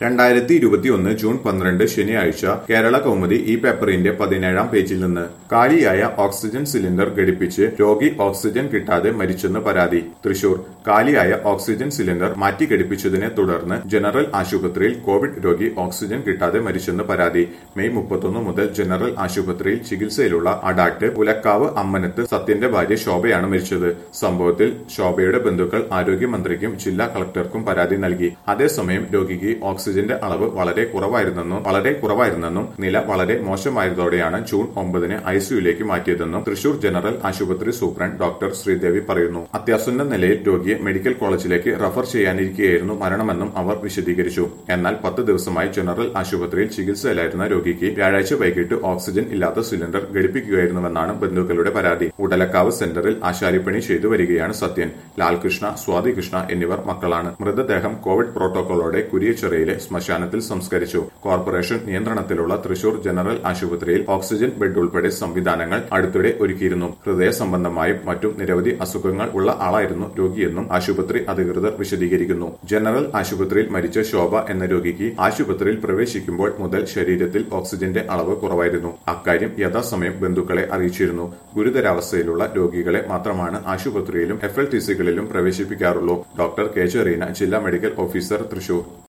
രണ്ടായിരത്തി ഇരുപത്തിയൊന്ന് ജൂൺ പന്ത്രണ്ട് ശനിയാഴ്ച കേരള കൗമുദി ഈ പേപ്പറിന്റെ പതിനേഴാം പേജിൽ നിന്ന് കാലിയായ ഓക്സിജൻ സിലിണ്ടർ ഘടിപ്പിച്ച് രോഗി ഓക്സിജൻ കിട്ടാതെ മരിച്ചെന്ന് പരാതി തൃശൂർ കാലിയായ ഓക്സിജൻ സിലിണ്ടർ മാറ്റി ഘടിപ്പിച്ചതിനെ തുടർന്ന് ജനറൽ ആശുപത്രിയിൽ കോവിഡ് രോഗി ഓക്സിജൻ കിട്ടാതെ മരിച്ചെന്ന് പരാതി മെയ് മുപ്പത്തൊന്ന് മുതൽ ജനറൽ ആശുപത്രിയിൽ ചികിത്സയിലുള്ള അഡാക്ട് പുലക്കാവ് അമ്മനത്ത് സത്യന്റെ ഭാര്യ ശോഭയാണ് മരിച്ചത് സംഭവത്തിൽ ശോഭയുടെ ബന്ധുക്കൾ ആരോഗ്യമന്ത്രിക്കും ജില്ലാ കളക്ടർക്കും പരാതി നൽകി അതേസമയം രോഗിക്ക് ഓക്സിജന്റെ അളവ് വളരെ കുറവായിരുന്നെന്നും വളരെ കുറവായിരുന്നെന്നും നില വളരെ മോശമായതോടെയാണ് ജൂൺ ഒമ്പതിന് ഐസിയുലേക്ക് മാറ്റിയതെന്നും തൃശൂർ ജനറൽ ആശുപത്രി സൂപ്രണ്ട് ഡോക്ടർ ശ്രീദേവി പറയുന്നു അത്യാസന്ന നിലയിൽ രോഗിയെ മെഡിക്കൽ കോളേജിലേക്ക് റഫർ ചെയ്യാനിരിക്കെയായിരുന്നു മരണമെന്നും അവർ വിശദീകരിച്ചു എന്നാൽ പത്ത് ദിവസമായി ജനറൽ ആശുപത്രിയിൽ ചികിത്സയിലായിരുന്ന രോഗിക്ക് വ്യാഴാഴ്ച വൈകിട്ട് ഓക്സിജൻ ഇല്ലാത്ത സിലിണ്ടർ ഘടിപ്പിക്കുകയായിരുന്നുവെന്നാണ് ബന്ധുക്കളുടെ പരാതി ഉടലക്കാവ് സെന്ററിൽ ആശാരിപ്പണി ചെയ്തു വരികയാണ് സത്യൻ ലാൽകൃഷ്ണ സ്വാതി കൃഷ്ണ എന്നിവർ മക്കളാണ് മൃതദേഹം കോവിഡ് പ്രോട്ടോകോളോടെ കുരിയച്ചിറയിലെ ശ്മശാനത്തിൽ സംസ്കരിച്ചു കോർപ്പറേഷൻ നിയന്ത്രണത്തിലുള്ള തൃശൂർ ജനറൽ ആശുപത്രിയിൽ ഓക്സിജൻ ബെഡ് ഉൾപ്പെടെ സംവിധാനങ്ങൾ അടുത്തിടെ ഒരുക്കിയിരുന്നു ഹൃദയ സംബന്ധമായും മറ്റും നിരവധി അസുഖങ്ങൾ ഉള്ള ആളായിരുന്നു രോഗിയെന്നും ആശുപത്രി അധികൃതർ വിശദീകരിക്കുന്നു ജനറൽ ആശുപത്രിയിൽ മരിച്ച ശോഭ എന്ന രോഗിക്ക് ആശുപത്രിയിൽ പ്രവേശിക്കുമ്പോൾ മുതൽ ശരീരത്തിൽ ഓക്സിജന്റെ അളവ് കുറവായിരുന്നു അക്കാര്യം യഥാസമയം ബന്ധുക്കളെ അറിയിച്ചിരുന്നു ഗുരുതരാവസ്ഥയിലുള്ള രോഗികളെ മാത്രമാണ് ആശുപത്രിയിലും എഫ് എൽ ടി സികളിലും പ്രവേശിപ്പിക്കാറുള്ളൂ ഡോക്ടർ കെ ചെറീന ജില്ലാ മെഡിക്കൽ ഓഫീസർ തൃശൂർ